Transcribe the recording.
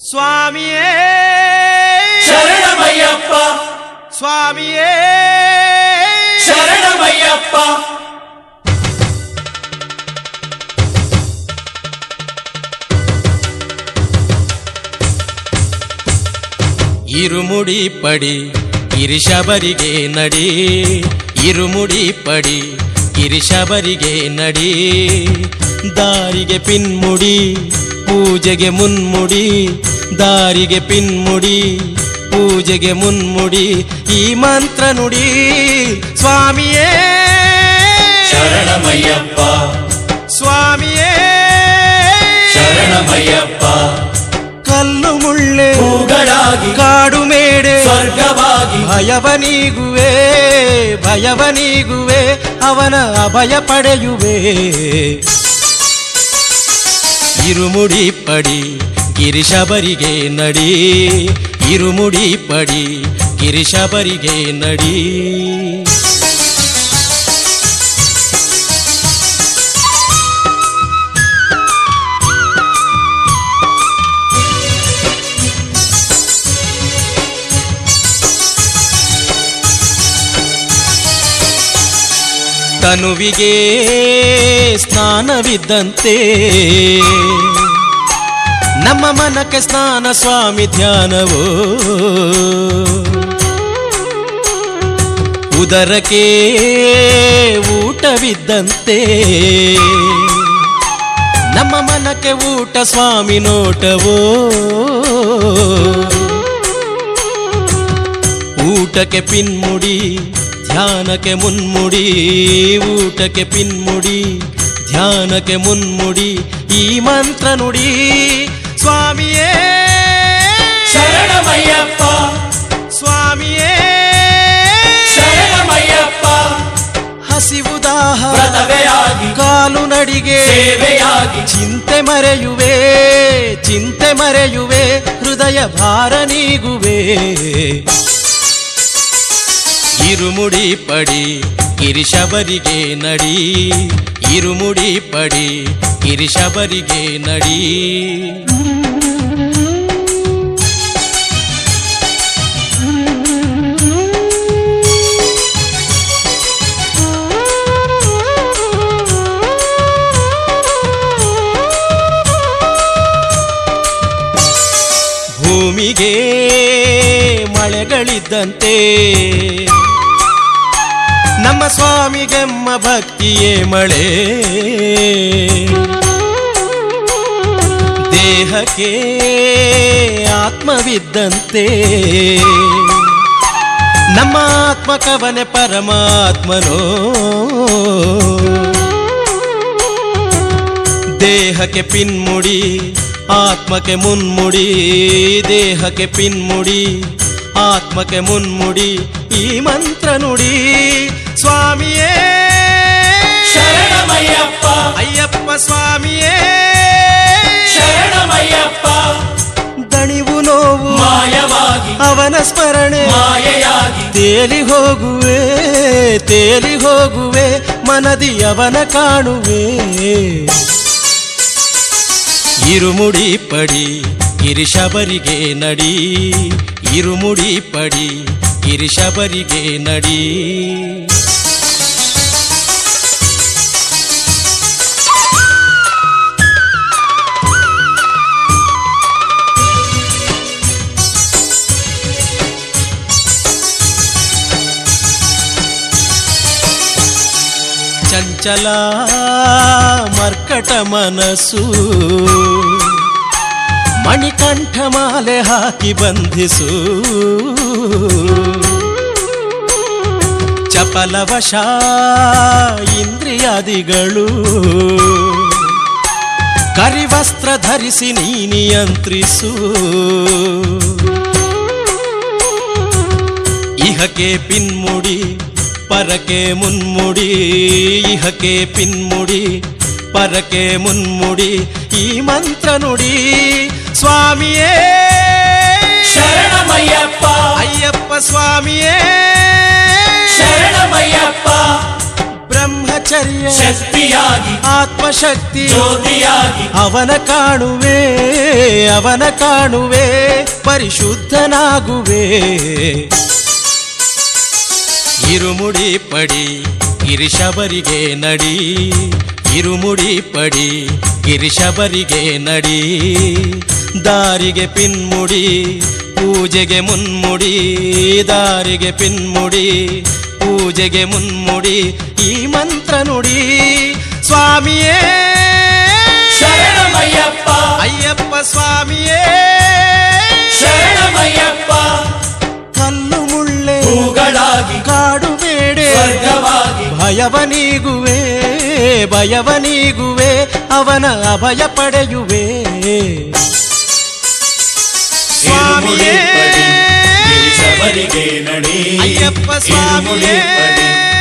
ಸ್ವಾಮಿಯೇ ಶರಣಮಯ್ಯಪ್ಪ ಸ್ವಾಮಿಯೇ ಶರಣಮಯ್ಯಪ್ಪ ಇರುಮುಡಿ ಪಡಿ ಗಿರಿಶಬರಿಗೆ ನಡಿ ಇರುಮುಡಿ ಪಡಿ ಗಿರಿಶಬರಿಗೆ ನಡಿ ದಾರಿಗೆ ಪಿನ್ಮುಡಿ ಪೂಜೆಗೆ ಮುನ್ಮುಡಿ ದಾರಿಗೆ ಪಿನ್ಮುಡಿ ಪೂಜೆಗೆ ಮುನ್ಮುಡಿ ಈ ಮಂತ್ರ ನುಡಿ ಸ್ವಾಮಿಯೇ ಶರಣಮಯ್ಯಪ್ಪ ಸ್ವಾಮಿಯೇ ಶರಣಮಯ್ಯಪ್ಪ ಕಲ್ಲು ಮುಳ್ಳೆ ಹೂಗಳಾಗಿ ಕಾಡು ಮೇಡೆ ಸ್ವರ್ಗವಾಗಿ ಭಯವನೀಗುವೆ ಭಯವನೀಗುವೆ ಅವನ ಅಭಯ ಪಡೆಯುವೆ ಇರುಮುಡಿ ಪಡಿ ಗಿರಿಶಬರಿಗೆ ನಡಿ ಇರುಮುಡಿ ಪಡಿ ಗಿರಿಶಬರಿಗೆ ನಡಿ ತನುವಿಗೆ ಸ್ನಾನವಿದ್ದಂತೆ ನಮ್ಮ ಮನಕ್ಕೆ ಸ್ನಾನ ಸ್ವಾಮಿ ಧ್ಯಾನವೋ ಉದರಕ್ಕೆ ಊಟವಿದ್ದಂತೆ ನಮ್ಮ ಮನಕ್ಕೆ ಊಟ ಸ್ವಾಮಿ ನೋಟವೋ ಊಟಕ್ಕೆ ಪಿನ್ಮುಡಿ ಧ್ಯಾನಕ್ಕೆ ಮುನ್ಮುಡಿ ಊಟಕ್ಕೆ ಪಿನ್ಮುಡಿ ಧ್ಯಾನಕ್ಕೆ ಮುನ್ಮುಡಿ ಈ ಮಂತ್ರ ನುಡಿ ಸ್ವಾಮಿಯೇ ಶರಣಮಯ್ಯಪ್ಪ ಸ್ವಾಮಿಯೇ ಶರಣಮಯ್ಯಪ್ಪ ಹಸಿವುದಾಹ ವ್ರತವೇ ಆಗಿ ಕಾಲು ನಡಿಗೆ ಸೇವೆಯಾಗಿ ಚಿಂತೆ ಮರೆಯುವೆ ಚಿಂತೆ ಮರೆಯುವೆ ಹೃದಯ ಭಾರ ನೀಗುವೆ ಇರುಮುಡಿ ಪಡಿ ಗಿರಿಶಬರಿಗೆ ನಡಿ ಇರುಮುಡಿ ಪಡಿ ಗಿರಿಶಬರಿಗೆ ನಡಿ ಭೂಮಿಗೆ ಮಳೆಗಳಿದ್ದಂತೆ ನಮ್ಮ ಸ್ವಾಮಿಗೆಮ್ಮ ಭಕ್ತಿಯೇ ಮಳೆ ದೇಹಕ್ಕೆ ಆತ್ಮವಿದ್ದಂತೆ ನಮ್ಮ ಆತ್ಮಕವನೆ ಪರಮಾತ್ಮನೋ ದೇಹಕ್ಕೆ ಪಿನ್ಮುಡಿ ಆತ್ಮಕ್ಕೆ ಮುನ್ಮುಡಿ ದೇಹಕ್ಕೆ ಪಿನ್ಮುಡಿ ಆತ್ಮಕ್ಕೆ ಮುನ್ಮುಡಿ ಈ ಮಂತ್ರ ನುಡಿ ಸ್ವಾಮಿಯೇ ಶರಣಮಯ್ಯಪ್ಪ ಅಯ್ಯಪ್ಪ ಸ್ವಾಮಿಯೇ ಶರಣಮಯ್ಯಪ್ಪ ದಣಿವು ನೋವು ಮಾಯವಾಗಿ ಅವನ ಸ್ಮರಣೆ ಮಾಯೆಯಾಗಿ ತೇಲಿ ಹೋಗುವೆ ತೇಲಿ ಹೋಗುವೆ ಮನದಿ ಅವನ ಕಾಣುವೆ ಇರುಮುಡಿ ಪಡಿ ಗಿರಿಶಬರಿಗೆ ನಡಿ ಇರುಮುಡಿ ಪಡಿ ಗಿರಿಶಬರಿಗೆ ನಡಿ ಚಂಚಲ ಮರ್ಕಟ ಮನಸ್ಸು ಮಣಿಕಂಠ ಮಾಲೆ ಹಾಕಿ ಬಂಧಿಸು ಚಪಲವಶ ಇಂದ್ರಿಯಾದಿಗಳು ಕರಿವಸ್ತ್ರ ಧರಿಸಿ ನೀ ನಿಯಂತ್ರಿಸು ಇಹಕ್ಕೆ ಪಿನ್ಮುಡಿ ಪರಕೆ ಮುನ್ಮುಡಿ ಇಹಕ್ಕೆ ಪಿನ್ಮುಡಿ ಪರಕೆ ಮುನ್ಮುಡಿ ಈ ಮಂತ್ರ ನುಡಿ ಸ್ವಾಮಿಯೇ ಶರಣಮಯ್ಯಪ್ಪ ಅಯ್ಯಪ್ಪ ಸ್ವಾಮಿಯೇ ಶರಣಮಯ್ಯಪ್ಪ ಬ್ರಹ್ಮ ಬ್ರಹ್ಮಚರ್ಯ ಶಕ್ತಿಯಾಗಿ ಆತ್ಮಶಕ್ತಿ ಜ್ಯೋತಿಯಾಗಿ ಅವನ ಕಾಣುವೆ ಅವನ ಕಾಣುವೆ ಪರಿಶುದ್ಧನಾಗುವೆ ಇರುಮುಡಿ ಪಡಿ ಗಿರಿಶಬರಿಗೆ ನಡಿ ಇರುಮುಡಿ ಪಡಿ ಗಿರಿಶಬರಿಗೆ ನಡಿ ದಾರಿಗೆ ಪಿನ್ಮುಡಿ ಪೂಜೆಗೆ ಮುನ್ಮುಡಿ ದಾರಿಗೆ ಪಿನ್ಮುಡಿ ಪೂಜೆಗೆ ಮುನ್ಮುಡಿ ಈ ಮಂತ್ರ ನುಡಿ ಸ್ವಾಮಿಯೇ ಶರಣಮಯ್ಯಪ್ಪ ಅಯ್ಯಪ್ಪ ಸ್ವಾಮಿಯೇ ಶರಣಮಯ್ಯಪ್ಪ ಕಲ್ಲು ಮುಳ್ಳೆ ಹೂಗಳಾಗಿ ಕಾಡು ಬೇಡೆ ಸ್ವರ್ಗವಾಗಿ ಭಯವನೀಗುವೆ ಭಯವನೀಗುವೆ ಅವನ ಅಭಯ ಪಡೆಯುವೆ ಇರುಮುಡಿ ಪಡಿ, ಗಿರಿಶಬರಿಗೆ ನಡಿ ಅಯ್ಯಪ್ಪ ಇರುಮುಡಿ ಸ್ವಾಮಿಯೇ ಪಡಿ